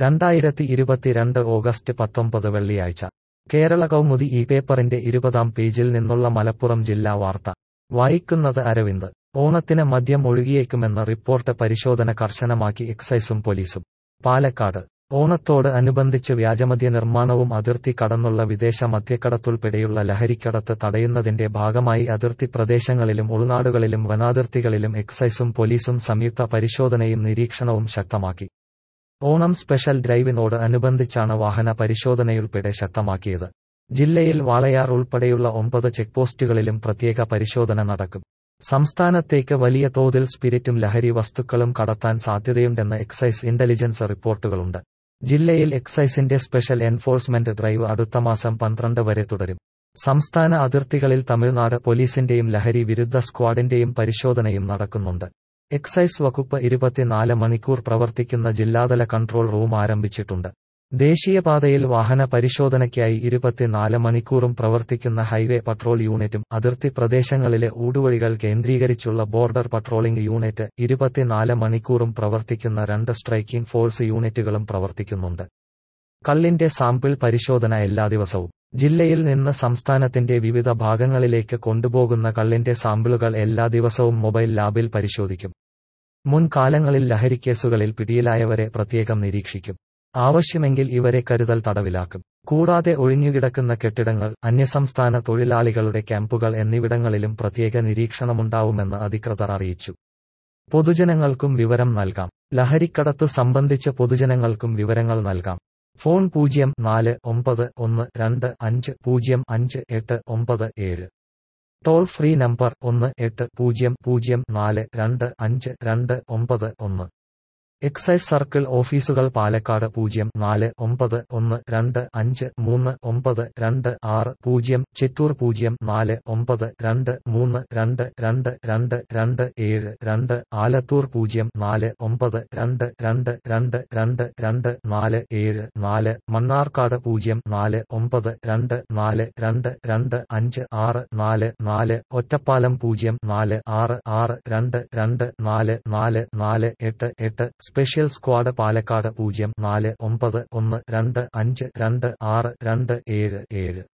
രണ്ടായിരത്തി ഇരുപത്തിരണ്ട് ഓഗസ്റ്റ് പത്തൊമ്പത് വെള്ളിയാഴ്ച കേരള കൗമുദി ഈ പേപ്പറിന്റെ ഇരുപതാം പേജിൽ നിന്നുള്ള മലപ്പുറം ജില്ലാ വാർത്ത വായിക്കുന്നത് അരവിന്ദ് ഓണത്തിന് മദ്യം ഒഴുകിയേക്കുമെന്ന റിപ്പോർട്ട് പരിശോധന കർശനമാക്കി എക്സൈസും പോലീസും പാലക്കാട് ഓണത്തോട് അനുബന്ധിച്ച് വ്യാജമദ്യ നിർമ്മാണവും അതിർത്തി കടന്നുള്ള വിദേശ മദ്യക്കടത്തുൾപ്പെടെയുള്ള ലഹരിക്കടത്ത് തടയുന്നതിന്റെ ഭാഗമായി അതിർത്തി പ്രദേശങ്ങളിലും ഉൾനാടുകളിലും വനാതിർത്തികളിലും എക്സൈസും പോലീസും സംയുക്ത പരിശോധനയും നിരീക്ഷണവും ശക്തമാക്കി ഓണം സ്പെഷ്യൽ ഡ്രൈവിനോട് അനുബന്ധിച്ചാണ് വാഹന പരിശോധനയുൾപ്പെടെ ശക്തമാക്കിയത് ജില്ലയിൽ വാളയാർ ഉൾപ്പെടെയുള്ള ഒമ്പത് ചെക്ക് പോസ്റ്റുകളിലും പ്രത്യേക പരിശോധന നടക്കും സംസ്ഥാനത്തേക്ക് വലിയ തോതിൽ സ്പിരിറ്റും ലഹരി വസ്തുക്കളും കടത്താൻ സാധ്യതയുണ്ടെന്ന് എക്സൈസ് ഇന്റലിജൻസ് റിപ്പോർട്ടുകളുണ്ട് ജില്ലയിൽ എക്സൈസിന്റെ സ്പെഷ്യൽ എൻഫോഴ്സ്മെന്റ് ഡ്രൈവ് അടുത്ത മാസം പന്ത്രണ്ട് വരെ തുടരും സംസ്ഥാന അതിർത്തികളിൽ തമിഴ്നാട് പോലീസിന്റെയും ലഹരി വിരുദ്ധ സ്ക്വാഡിന്റെയും പരിശോധനയും നടക്കുന്നുണ്ട് എക്സൈസ് വകുപ്പ് ഇരുപത്തിനാല് മണിക്കൂർ പ്രവർത്തിക്കുന്ന ജില്ലാതല കൺട്രോൾ റൂം ആരംഭിച്ചിട്ടുണ്ട് ദേശീയപാതയിൽ വാഹന പരിശോധനയ്ക്കായി ഇരുപത്തിനാല് മണിക്കൂറും പ്രവർത്തിക്കുന്ന ഹൈവേ പട്രോൾ യൂണിറ്റും അതിർത്തി പ്രദേശങ്ങളിലെ ഊടുവഴികൾ കേന്ദ്രീകരിച്ചുള്ള ബോർഡർ പട്രോളിംഗ് യൂണിറ്റ് ഇരുപത്തിനാല് മണിക്കൂറും പ്രവർത്തിക്കുന്ന രണ്ട് സ്ട്രൈക്കിംഗ് ഫോഴ്സ് യൂണിറ്റുകളും പ്രവർത്തിക്കുന്നുണ്ട് കള്ളിന്റെ സാമ്പിൾ പരിശോധന എല്ലാ ദിവസവും ജില്ലയിൽ നിന്ന് സംസ്ഥാനത്തിന്റെ വിവിധ ഭാഗങ്ങളിലേക്ക് കൊണ്ടുപോകുന്ന കള്ളിന്റെ സാമ്പിളുകൾ എല്ലാ ദിവസവും മൊബൈൽ ലാബിൽ പരിശോധിക്കും മുൻകാലങ്ങളിൽ ലഹരിക്കേസുകളിൽ പിടിയിലായവരെ പ്രത്യേകം നിരീക്ഷിക്കും ആവശ്യമെങ്കിൽ ഇവരെ കരുതൽ തടവിലാക്കും കൂടാതെ ഒഴിഞ്ഞുകിടക്കുന്ന കെട്ടിടങ്ങൾ അന്യസംസ്ഥാന തൊഴിലാളികളുടെ ക്യാമ്പുകൾ എന്നിവിടങ്ങളിലും പ്രത്യേക നിരീക്ഷണമുണ്ടാവുമെന്ന് അധികൃതർ അറിയിച്ചു പൊതുജനങ്ങൾക്കും വിവരം നൽകാം ലഹരിക്കടത്തു സംബന്ധിച്ച് പൊതുജനങ്ങൾക്കും വിവരങ്ങൾ നൽകാം ഫോൺ പൂജ്യം നാല് ഒമ്പത് ഒന്ന് രണ്ട് അഞ്ച് പൂജ്യം അഞ്ച് എട്ട് ഒമ്പത് ഏഴ് ടോൾ ഫ്രീ നമ്പർ ഒന്ന് എട്ട് പൂജ്യം പൂജ്യം നാല് രണ്ട് അഞ്ച് രണ്ട് ഒമ്പത് ഒന്ന് എക്സൈസ് സർക്കിൾ ഓഫീസുകൾ പാലക്കാട് പൂജ്യം നാല് ഒമ്പത് ഒന്ന് രണ്ട് അഞ്ച് മൂന്ന് ഒമ്പത് രണ്ട് ആറ് പൂജ്യം ചിറ്റൂർ പൂജ്യം നാല് ഒമ്പത് രണ്ട് മൂന്ന് രണ്ട് രണ്ട് രണ്ട് രണ്ട് ഏഴ് രണ്ട് ആലത്തൂർ പൂജ്യം നാല് ഒമ്പത് രണ്ട് രണ്ട് രണ്ട് രണ്ട് രണ്ട് നാല് ഏഴ് നാല് മണ്ണാർക്കാട് പൂജ്യം നാല് ഒമ്പത് രണ്ട് നാല് രണ്ട് രണ്ട് അഞ്ച് ആറ് നാല് നാല് ഒറ്റപ്പാലം പൂജ്യം നാല് ആറ് ആറ് രണ്ട് രണ്ട് നാല് നാല് നാല് എട്ട് എട്ട് സ്പെഷ്യൽ സ്ക്വാഡ് പാലക്കാട് പൂജ്യം നാല് ഒമ്പത് ഒന്ന് രണ്ട് അഞ്ച് രണ്ട് ആറ് രണ്ട് ഏഴ് ഏഴ്